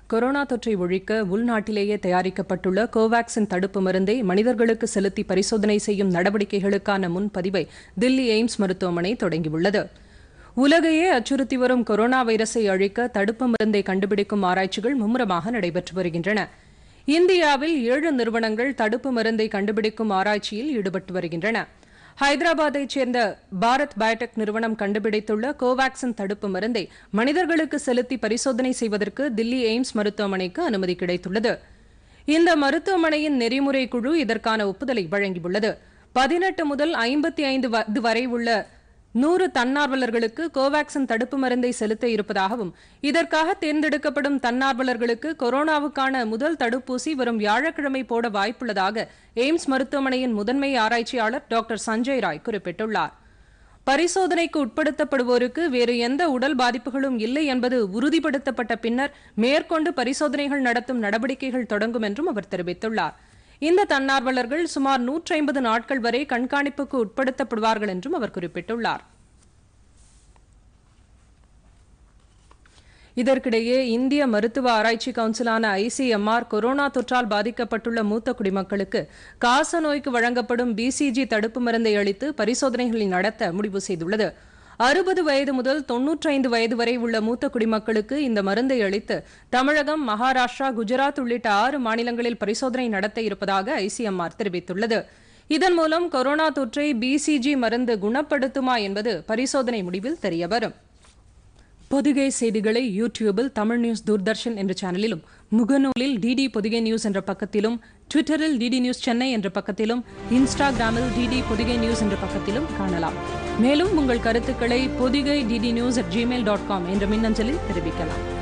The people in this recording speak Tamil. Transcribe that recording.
கொரோனா தொற்றை ஒழிக்க உள்நாட்டிலேயே தயாரிக்கப்பட்டுள்ள கோவாக்சின் தடுப்பு மருந்தை மனிதர்களுக்கு செலுத்தி பரிசோதனை செய்யும் நடவடிக்கைகளுக்கான முன்பதிவை தில்லி எய்ம்ஸ் மருத்துவமனை தொடங்கியுள்ளது உலகையே அச்சுறுத்தி வரும் கொரோனா வைரஸை அழிக்க தடுப்பு மருந்தை கண்டுபிடிக்கும் ஆராய்ச்சிகள் மும்முரமாக நடைபெற்று வருகின்றன இந்தியாவில் ஏழு நிறுவனங்கள் தடுப்பு மருந்தை கண்டுபிடிக்கும் ஆராய்ச்சியில் ஈடுபட்டு வருகின்றன ஹைதராபாத்தைச் சேர்ந்த பாரத் பயோடெக் நிறுவனம் கண்டுபிடித்துள்ள கோவாக்சின் தடுப்பு மருந்தை மனிதர்களுக்கு செலுத்தி பரிசோதனை செய்வதற்கு தில்லி எய்ம்ஸ் மருத்துவமனைக்கு அனுமதி கிடைத்துள்ளது இந்த மருத்துவமனையின் நெறிமுறை குழு இதற்கான ஒப்புதலை வழங்கியுள்ளது பதினெட்டு முதல் ஐம்பத்தி ஐந்து வயது வரை உள்ள நூறு தன்னார்வலர்களுக்கு கோவாக்சின் தடுப்பு மருந்தை செலுத்த இருப்பதாகவும் இதற்காக தேர்ந்தெடுக்கப்படும் தன்னார்வலர்களுக்கு கொரோனாவுக்கான முதல் தடுப்பூசி வரும் வியாழக்கிழமை போட வாய்ப்புள்ளதாக எய்ம்ஸ் மருத்துவமனையின் முதன்மை ஆராய்ச்சியாளர் டாக்டர் சஞ்சய் ராய் குறிப்பிட்டுள்ளார் பரிசோதனைக்கு உட்படுத்தப்படுவோருக்கு வேறு எந்த உடல் பாதிப்புகளும் இல்லை என்பது உறுதிப்படுத்தப்பட்ட பின்னர் மேற்கொண்டு பரிசோதனைகள் நடத்தும் நடவடிக்கைகள் தொடங்கும் என்றும் அவர் தெரிவித்துள்ளார் இந்த தன்னார்வலர்கள் சுமார் நூற்றி ஐம்பது நாட்கள் வரை கண்காணிப்புக்கு உட்படுத்தப்படுவார்கள் என்றும் அவர் குறிப்பிட்டுள்ளார் இதற்கிடையே இந்திய மருத்துவ ஆராய்ச்சி கவுன்சிலான ஐசிஎம்ஆர் கொரோனா தொற்றால் பாதிக்கப்பட்டுள்ள மூத்த குடிமக்களுக்கு காச நோய்க்கு வழங்கப்படும் பிசிஜி தடுப்பு மருந்தை அளித்து பரிசோதனைகளை நடத்த முடிவு செய்துள்ளது அறுபது வயது முதல் தொன்னூற்றி ஐந்து வயது வரை உள்ள மூத்த குடிமக்களுக்கு இந்த மருந்தை அளித்து தமிழகம் மகாராஷ்டிரா குஜராத் உள்ளிட்ட ஆறு மாநிலங்களில் பரிசோதனை நடத்த இருப்பதாக ஐசிஎம்ஆர் தெரிவித்துள்ளது இதன் மூலம் கொரோனா தொற்றை பிசிஜி மருந்து குணப்படுத்துமா என்பது பரிசோதனை முடிவில் தெரியவரும் பொதிகை செய்திகளை யூடியூபில் தமிழ் நியூஸ் தூர்தர்ஷன் என்ற சேனலிலும் முகநூலில் டிடி பொதிகை நியூஸ் என்ற பக்கத்திலும் ட்விட்டரில் டிடி நியூஸ் சென்னை என்ற பக்கத்திலும் இன்ஸ்டாகிராமில் டிடி பொதிகை நியூஸ் என்ற பக்கத்திலும் காணலாம் மேலும் உங்கள் கருத்துக்களை Podhigai DD news at Gmail dot com என்ற மின்னஞ்சலில் தெரிவிக்கலாம்